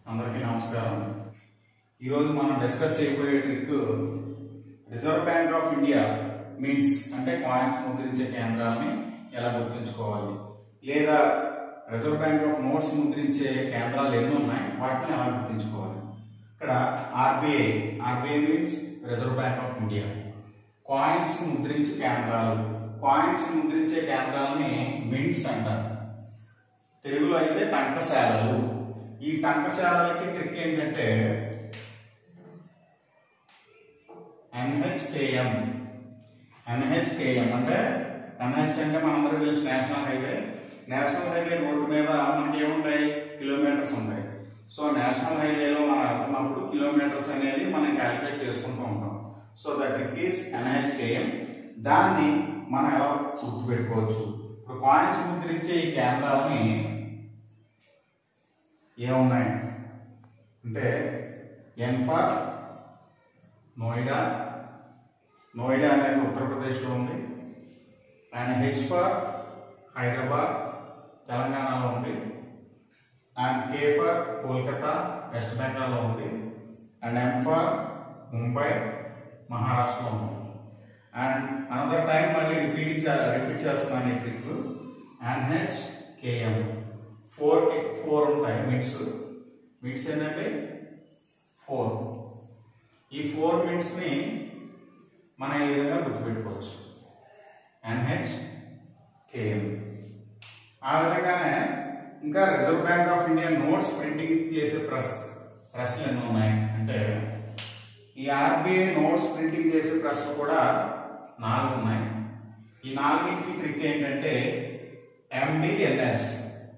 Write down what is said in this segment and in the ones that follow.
అందరికీ నమస్కారం ఈరోజు మనం డిస్కస్ చేయబోయే trick Reserve Bank of India mints అంటే కాయిన్స్ ముద్రించే కేంద్రాలని ఎలా గుర్తుంచుకోవాలి లేదా రిజర్వ్ బ్యాంక్ ఆఫ్ నోట్స్ ముద్రించే కేంద్రాలు ఎన్ని ఉన్నాయి వాటిని ఎలా గుర్తుంచుకోవాలి ఇక్కడ RBI RBI means Reserve Bank of India coins ముద్రించే కేంద్రాలు కాయిన్స్ ముద్రించే కేంద్రాలని మింట్స్ అంటారు తెలుగులో అయితే టంకశాలలు ఈ టంకశాలలకి ట్రిక్ ఏంటంటే ఎన్హెచ్కేఎం ఎన్హెచ్కేఎం అంటే ఎన్హెచ్ అంటే మనందరూ తెలుసు national highway national highway road మీద మనకి ఏముంటాయి కిలోమీటర్స్ ఉంటాయి సో నేషనల్ హైవేలో మనం వెళ్తున్నప్పుడు కిలోమీటర్స్ అనేది మనం క్యాలిక్యులేట్ చేసుకుంటూ ఉంటాం so the trick is NHKM దాన్ని మనం ఎలా గుర్తుపెట్టుకోవచ్చు ఇప్పుడు కాయిన్స్ ముద్రించే ఈ కేంద్రాలని ఏమున్నాయి అంటే ఎన్ ఫర్ నోయిడా నోయిడా అనేది ఉత్తరప్రదేశ్లో ఉంది అండ్ హెచ్ ఫర్ హైదరాబాద్ తెలంగాణలో ఉంది and K for Kolkata West బెంగాల్లో ఉంది అండ్ ఎం ఫర్ ముంబై మహారాష్ట్రలో ఉంది అండ్ అనదర్ టైం మళ్ళీ రిపీట్ రిపీట్ చేస్తున్నాను ఈ trick and H KM four four ఉంటాయి మిట్స్ మిట్స్ ఏంటంటే ఫోర్ ఈ ఫోర్ మిట్స్ని మనం ఈ విధంగా గుర్తుపెట్టుకోవచ్చు ఎన్హెచ్ కేఎం ఆ విధంగానే ఇంకా Reserve Bank of India notes printing చేసే ప్రెస్ ప్రెస్లు ఎన్ని ఉన్నాయి అంటే ఈ ఆర్బీఐ నోట్స్ ప్రింటింగ్ చేసే ప్రెస్ కూడా నాలుగు ఉన్నాయి ఈ నాలుగింటికి ట్రిక్ ఏంటంటే ఎండిఎన్ఎస్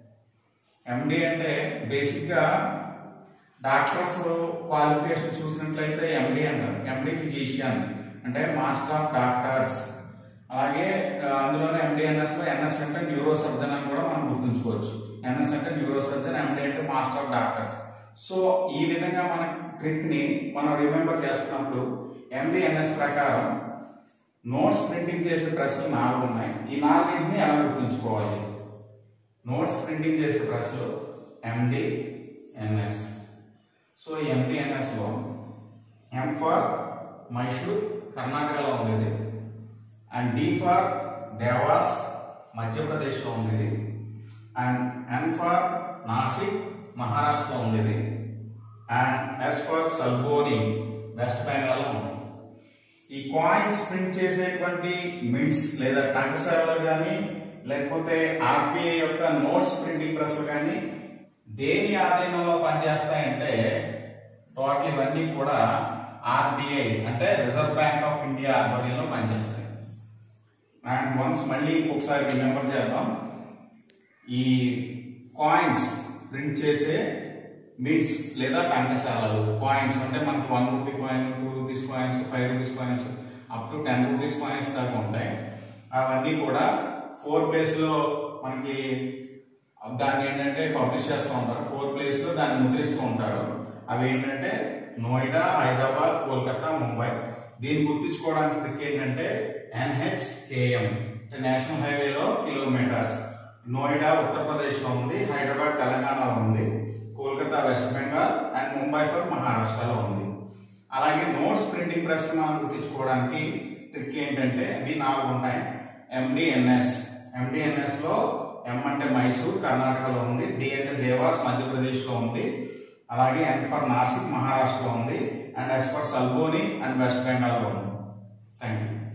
ఎండి అంటే బేసిక్గా డాక్టర్స్ క్వాలిఫికేషన్ చూసినట్లయితే ఎండి అంటారు ఎండి ఫిజిషియన్ అంటే మాస్టర్ ఆఫ్ డాక్టర్స్ అలాగే ఆ, అందులోనే ఎండిఎన్ఎస్ లో ఎన్ఎస్ అంటే న్యూరో సర్జన్ అని కూడా మనం గుర్తుంచుకోవచ్చు ఎన్ఎస్ అంటే న్యూరో సర్జన్ ఎండి అంటే మాస్టర్ ఆఫ్ డాక్టర్స్ సో ఈ విధంగా మన ట్రిక్ ని మనం రిమెంబర్ చేస్తున్నప్పుడు ఎండిఎన్ఎస్ ప్రకారం నోట్స్ ప్రింటింగ్ చేసే ప్రెస్లు నాలుగు ఉన్నాయి ఈ నాలుగింటిని ఎలా గుర్తుంచుకోవాలి నోట్స్ ప్రింటింగ్ చేసే ప్రెస్లు ఎండి ఎన్ఎస్ సో ఎండిఎన్ఎస్ లో ఎం ఫర్ మైసూర్ కర్ణాటకలో ఉంది ఇది అండ్ డి ఫర్ దేవాస్ మధ్యప్రదేశ్లో ఉంది ఇది అండ్ ఎన్ ఫర్ నాసిక్ మహారాష్ట్రలో ఉంది ఇది and S for Salboni West బెంగాల్లో ఉంది ఈ కాయిన్స్ ప్రింట్ చేసేటువంటి మింట్స్ లేదా టంకశాలలు కానీ లేకపోతే ఆర్బీఐ యొక్క నోట్స్ ప్రింటింగ్ ప్రెస్ కానీ దేని ఆధీనంలో పనిచేస్తాయంటే టోటల్ ఇవన్నీ కూడా ఆర్బీఐ అంటే రిజర్వ్ బ్యాంక్ ఆఫ్ ఇండియా ఆధ్వర్యంలో పనిచేస్తాయి అండ్ వన్స్ మళ్ళీ ఒకసారి రిమెంబర్ చేద్దాం ఈ కాయిన్స్ ప్రింట్ చేసే మిట్స్ లేదా టంకశాలలు కాయిన్స్ అంటే మనకి one rupee coin two rupees coins five rupees coins up to ten rupees coins దాకా ఉంటాయి అవన్నీ కూడా ఫోర్ ప్లేస్లో మనకి దాన్ని ఏంటంటే పబ్లిష్ చేస్తూ ఉంటారు ఫోర్ ప్లేస్లో దాన్ని ముద్రిస్తూ ఉంటారు అవి ఏంటంటే నోయిడా హైదరాబాద్ కోల్కతా ముంబై దీన్ని గుర్తించుకోవడానికి ట్రిక్ ఏంటంటే ఎన్హెచ్కేఎం అంటే నేషనల్ హైవేలో కిలోమీటర్స్ నోయిడా ఉత్తరప్రదేశ్లో ఉంది హైదరాబాద్ తెలంగాణలో ఉంది Kolkata West Bengal and Mumbai for మహారాష్ట్రలో ఉంది అలాగే నోట్స్ ప్రింటింగ్ ప్రెస్ మనం గుర్తించుకోవడానికి ట్రిక్ ఏంటంటే ఇవి నాలుగు ఉన్నాయి ఎండిఎన్ఎస్ ఎండిఎన్ఎస్ లో ఎం అంటే మైసూర్ కర్ణాటకలో ఉంది డి అంటే దేవాస్ మధ్యప్రదేశ్లో ఉంది అలాగే ఎన్ ఫర్ నాసిక్ మహారాష్ట్రలో ఉంది and S for Salboni and west బెంగాల్లో ఉంది థ్యాంక్ యూ